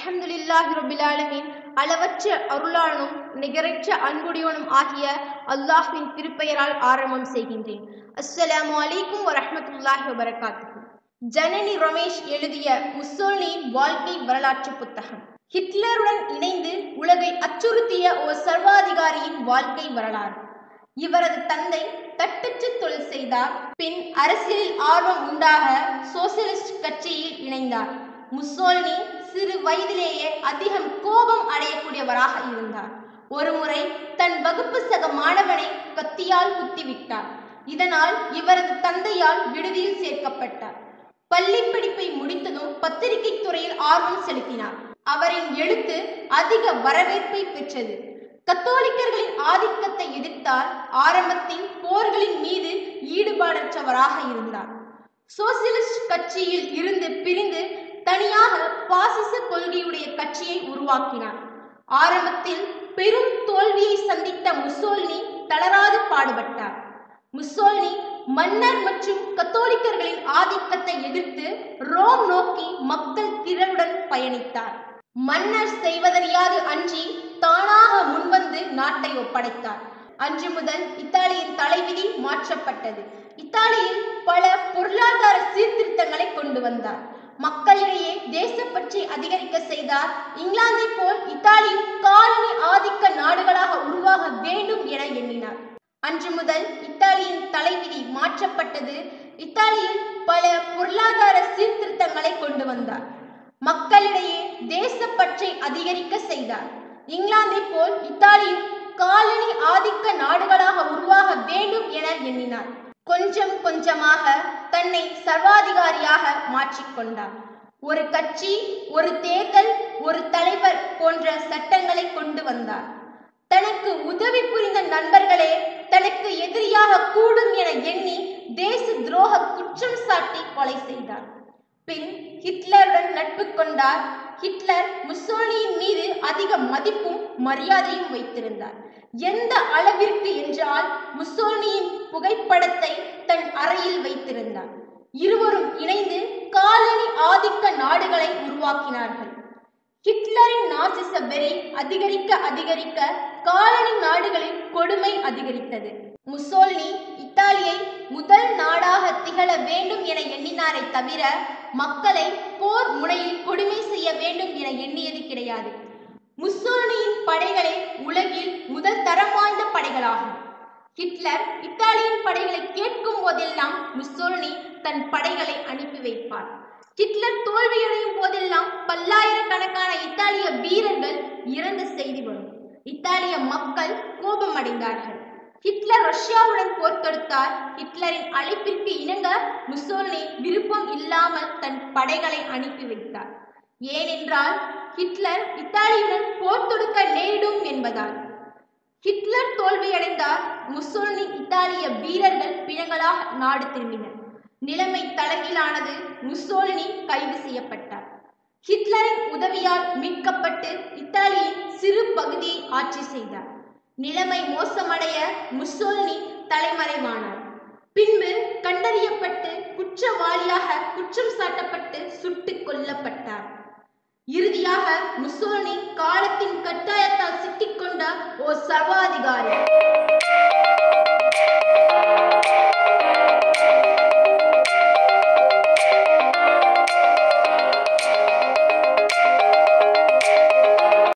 அல்ஹம்துலில்லாஹி ரபில் ஆலமீன் அளவற்ற அருளாளனும் நிகரற்ற அன்புடையவனும் ஆகிய அல்லாஹ்வின் திருப்பெயரால் ஆரம்பம் செய்கின்றேன் அஸ்ஸலாமு அலைக்கும் வரஹ்மத்துல்லாஹி வபரகாத்துஹு ஜனனி ரமேஷ் எழுதிய முசோலினியின் வாழ்க்கை வரலாற்று புத்தகம் ஹிட்லருடன் இணைந்து உலகை அச்சுறுத்திய ஒரு சர்வாதிகாரியின் வாழ்க்கை வரலாறு இவரது தந்தை தட்டச்சு தொழில் செய்தார் பின் அரசியலில் ஆர்வம் உண்டாக சோசியலிஸ்ட் கட்சியில் இணைந்தார் முசோலினி சிறு வயதிலேயே அதிகம் கோபம் அடையக்கூடியவராக இருந்தார் ஒருமுறை தன் வகுப்பு சக மாணவனை கத்தியால் குத்திவிட்டார் இதனால் இவரது தந்தையால் விடுதியில் சேர்க்கப்பட்டார் பள்ளி படிப்பை முடித்ததும் பத்திரிகை துறையில் ஆர்வம் செலுத்தினார் அவரின் எழுத்து அதிக வரவேற்பை பெற்றது கத்தோலிக்கர்களின் ஆதிக்கத்தை எதிர்த்தால் ஆரம்பத்தில் போர்களின் மீது ஈடுபாடற்றவராக இருந்தார் சோசியலிஸ்ட் கட்சியில் இருந்து பிரிந்து தனியாக பாசிச கொள்கையுடைய கட்சியை உருவாக்கினார் ஆரம்பத்தில் பெரும் தோல்வியை சந்தித்த முசோலினி தளராது பாடுபட்டார் முசோலினி மன்னர் மற்றும் கத்தோலிக்கர்களின் ஆதிக்கத்தை எதிர்த்து ரோம் நோக்கி மக்கள் திரளுடன் பயணித்தார் மன்னர் செய்வதறியாது அன்றி தானாக முன்வந்து நாட்டை ஒப்படைத்தார் அன்று முதல் இத்தாலியின் தலைவிதி மாற்றப்பட்டது இத்தாலியில் பல பொருளாதார சீர்திருத்தங்களை கொண்டு வந்தார் மக்களிடையே தேசப்பற்றி அதிகரிக்க செய்தார் இங்கிலாந்தை போல் இத்தாலியும் காலனி ஆதிக்க நாடுகளாக உருவாக வேண்டும் என எண்ணினார் அன்று முதல் இத்தாலியின் தலைவிதி மாற்றப்பட்டது இத்தாலியில் பல பொருளாதார சீர்திருத்தங்களை கொண்டு வந்தார் மக்களிடையே தேசப்பற்றை அதிகரிக்க செய்தார் இங்கிலாந்தை போல் இத்தாலியும் காலனி ஆதிக்க நாடுகளாக உருவாக வேண்டும் என எண்ணினார் கொஞ்சம் கொஞ்சமாக தன்னை சர்வாதிகாரியாக மாற்றிக்கொண்டார் ஒரு கட்சி ஒரு தேர்தல் ஒரு தலைவர் போன்ற சட்டங்களை கொண்டு வந்தார் தனக்கு உதவி புரிந்த நண்பர்களே தனக்கு எதிரியாக கூடும் என எண்ணி தேச துரோக குற்றம் சாட்டி கொலை செய்தார் பின் ஹிட்லருடன் நட்பு கொண்டார் ஹிட்லர் முசோலினியின் மீது அதிக மதிப்பும் மரியாதையும் வைத்திருந்தார் எந்த அளவிற்கு என்றால் முசோலினியின் புகைப்படத்தை தன் அறையில் வைத்திருந்தார் இருவரும் இணைந்து காலனி ஆதிக்க நாடுகளை உருவாக்கினார்கள் ஹிட்லரின் நாசிச வெறி அதிகரிக்க அதிகரிக்க காலனி நாடுகளில் கொடுமை அதிகரித்தது முசோலினி இத்தாலியை முதல் நாடாக திகழ வேண்டும் என எண்ணினாரை தவிர மக்களை போர் முனையில் கொடுமை செய்ய வேண்டும் என எண்ணியது கிடையாது முசோலினியின் படைகளே உலகில் முதல் தரம் வாய்ந்த படைகளாகும் ஹிட்லர் இத்தாலியின் படைகளை கேட்கும் போதெல்லாம் முசோலினி தன் படைகளை அனுப்பி வைப்பார் ஹிட்லர் தோல்வியடையும் போதெல்லாம் பல்லாயிரக்கணக்கான இத்தாலிய வீரர்கள் இறந்த செய்தி வரும் இத்தாலிய மக்கள் கோபம் அடைந்தார்கள் ஹிட்லர் ரஷ்யாவுடன் போர் தொடுத்தார் ஹிட்லரின் அழைப்பிற்கு இணங்க முசோலினி விருப்பம் இல்லாமல் தன் படைகளை அனுப்பி வைத்தார் ஏனென்றால் ஹிட்லர் இத்தாலியுடன் போர் தொடுக்க நேரிடும் என்பதால் ஹிட்லர் தோல்வியடைந்தார் முசோலினி இத்தாலிய வீரர்கள் பிணங்களாக நாடு திரும்பினர் நிலைமை தலைகீழானது முசோலினி கைது செய்யப்பட்டார் ஹிட்லரின் உதவியால் மீட்கப்பட்டு இத்தாலியின் சிறு பகுதியை ஆட்சி செய்தார் நிலைமை மோசமடைய முசோலினி தலைமறைவானார் பின்பு கண்டறியப்பட்டு குற்றவாளியாக குற்றம் சாட்டப்பட்டு சுட்டுக் கொல்லப்பட்டார் இறுதியாக முசோலினி காலத்தின் கட்டாயத்தால் சிக்கிக்கொண்ட ஓ சர்வாதிகாரி